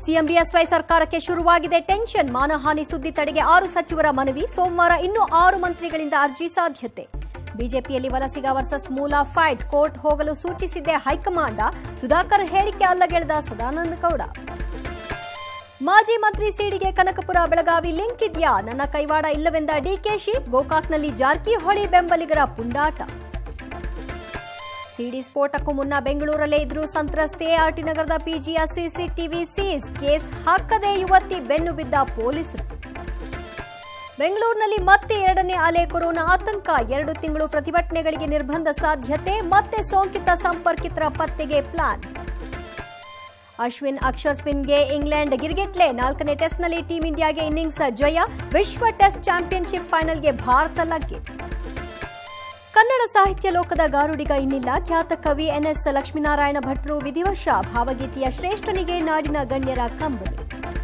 CM BSY ಸರ್ಕಾರಕ್ಕೆ ಶುರುವಾಗಿದೆ tension ಮಾನಹಾನಿ ಸುದ್ದಿ ತಡೆಗೆ ಆರು ಸಚಿವರ ಮನವಿ ಸೋಮವಾರ ಇನ್ನೂ ಆರು ಮಂತ್ರಿಗಳಿಂದ ಅರ್ಜಿ ಸಾಧ್ಯತೆ ಬಿಜೆಪಿಯಲ್ಲಿ ವಲಸಿಗ ವರ್ಸಸ್ ಮೂಲ ಫೈಟ್ ಕೋರ್ಟ್ ಹೋಗಲು ಸೂಚಿಸಿದ್ದೆ ಹೈಕಮಾಂಡ ಸುಧಾಕರ್ ಹೇಳಿಕೆ ಅಲ್ಲಗೆಳೆದ ಸದಾನಂದ ಗೌಡ ಮಾಜಿ ಮಂತ್ರಿ ಸಿಡಿಗೆ ಕನಕಪುರ ಬೆಳಗಾವಿ ಲಿಂಕ್ ಇದೆಯಾ ನನ್ನ ಕೈವಾಡ ಇಲ್ಲವೆಂದ ಡಿಕೆಶಿ ಗೋಕಾಕ್ನಲ್ಲಿ ಜಾರಕಿಹೊಳಿ ಬೆಂಬಲಿಗರ ಪುಂಡಾಟ ಸಿಡಿ ಸ್ಫೋಟಕ್ಕೂ ಮುನ್ನ ಬೆಂಗಳೂರಲ್ಲೇ ಇದ್ರು ಸಂತ್ರಸ್ತೆ ಆರ್ಟಿ ನಗರದ ಪಿಜಿಯ ಸಿಸಿಟಿವಿ ಸೀಸ್ ಕೇಸ್ ಹಾಕದೆ ಯುವತಿ ಬೆನ್ನು ಬಿದ್ದ ಪೊಲೀಸರು ಬೆಂಗಳೂರಿನಲ್ಲಿ ಮತ್ತೆ ಎರಡನೇ ಅಲೆ ಕೊರೋನಾ ಆತಂಕ ಎರಡು ತಿಂಗಳು ಪ್ರತಿಭಟನೆಗಳಿಗೆ ನಿರ್ಬಂಧ ಸಾಧ್ಯತೆ ಮತ್ತೆ ಸೋಂಕಿತ ಸಂಪರ್ಕಿತರ ಪತ್ತೆಗೆ ಪ್ಲಾನ್ ಅಶ್ವಿನ್ ಅಕ್ಷರ್ ಸ್ಪಿನ್ಗೆ ಇಂಗ್ಲೆಂಡ್ ಗಿರ್ಗಿಟ್ಲೆ ನಾಲ್ಕನೇ ಟೆಸ್ಟ್ನಲ್ಲಿ ಟೀಂ ಇಂಡಿಯಾಗೆ ಇನ್ನಿಂಗ್ಸ್ ಜಯ ವಿಶ್ವ ಟೆಸ್ಟ್ ಚಾಂಪಿಯನ್ಶಿಪ್ ಫೈನಲ್ಗೆ ಭಾರತ ಲಗ್ಗೆ ಕನ್ನಡ ಸಾಹಿತ್ಯ ಲೋಕದ ಗಾರುಡಿಗ ಇನ್ನಿಲ್ಲ ಖ್ಯಾತ ಕವಿ ಎನ್ಎಸ್ ಲಕ್ಷ್ಮೀನಾರಾಯಣ ಭಟ್ರು ವಿಧಿವಶ ಭಾವಗೀತೆಯ ಶ್ರೇಷ್ಠನಿಗೆ ನಾಡಿನ ಗಣ್ಯರ ಕಂಬನಿ